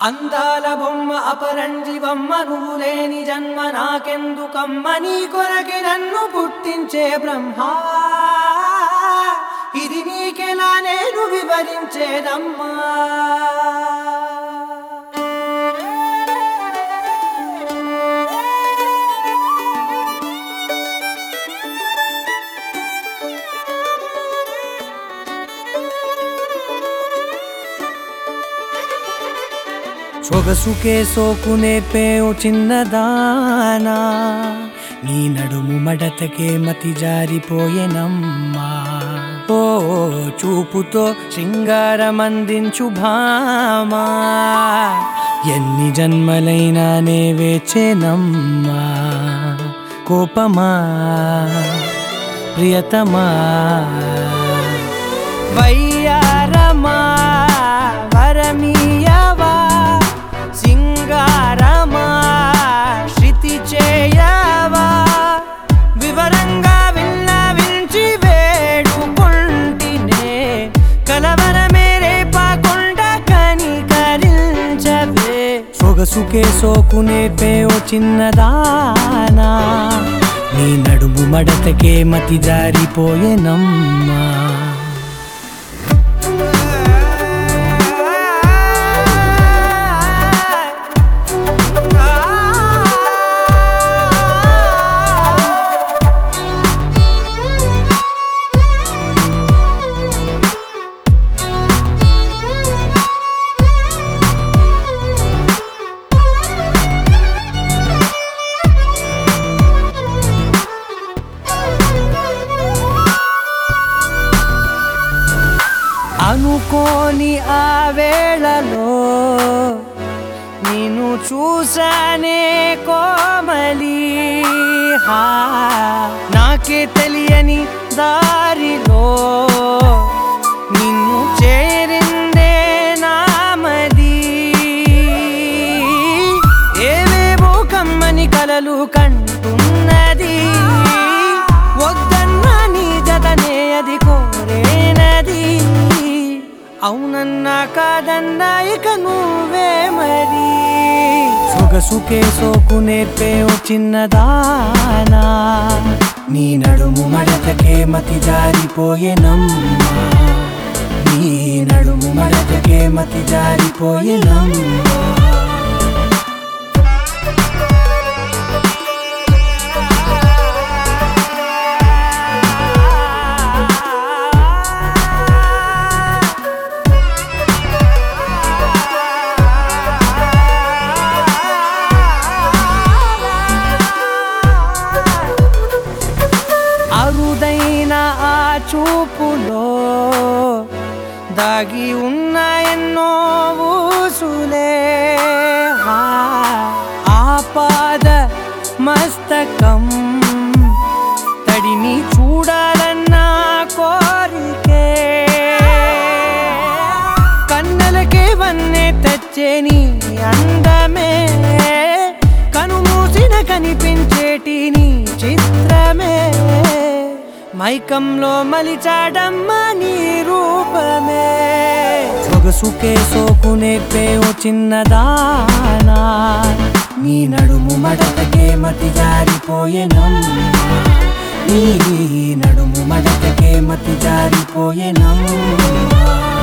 అందాల బొమ్మ అపరంజివమ్మ నువ్వు లేని జన్మ నాకెందుకమ్మ నీ కొరకి నన్ను పుట్టించే బ్రహ్మ ఇది నీకెలా నేను వివరించేదమ్మా సొగసుకే సోకు నేర్పేవు చిన్నదానా నీ నడుము మడతకే మతి జారిపోయేనమ్మా ఓ చూపుతో శృంగారమందించు భామా ఎన్ని జన్మలైనా నే వేచేనమ్మా కోపమా ప్రియతమా వయ్యారమా వరమీయవా సింగారమా శృతి చేయవా వివరంగా విన్న వించి వేడుకుంటినే కలవరమే రేపకుండా కనికరించవే సొగసుకే సోకునే పేో చిన్నదానా నీ నడుము మడతకే మతి జారిపోయేనమ్మా అనుకోని ఆ వేళలో నేను చూసానే కోమలి హా నాకే తెలియని దారిలో నిన్ను చేరిందే నామది ఏవేవో కమ్మని కలలు కంటున్నది వద్దన్నా నీ జతనే అది కోరేనది అవునన్నా కాదన్నా ఇక నువ్వే మరి సొగసుకే సోకు నేర్పేవు చిన్నదానా నీ నడుము మడతకే మతి జారిపోయేనమ్మా నీ నడుము మడతకే మతి జారిపోయేనమ్మా అరుదైన ఆ చూపులో దాగి ఉన్న ఎన్నో ఊసులే ఆ ఆపాద మస్తకం తడిని చూడాలన్న కోరికే కన్నెలకే వన్నే తెచ్చే నీ అందమే కనుమూసిన కనిపించేటి నీ చిత్రమే మైకంలో మలిచాడమ్మా నీ రూపమే సొగసుకే సోకు నేర్పేవు చిన్నదానా నీ నడుము మడతకే మతి జారిపోయేనమ్మా నీ నడుము మడతకే మతి జారిపోయేనమ్మా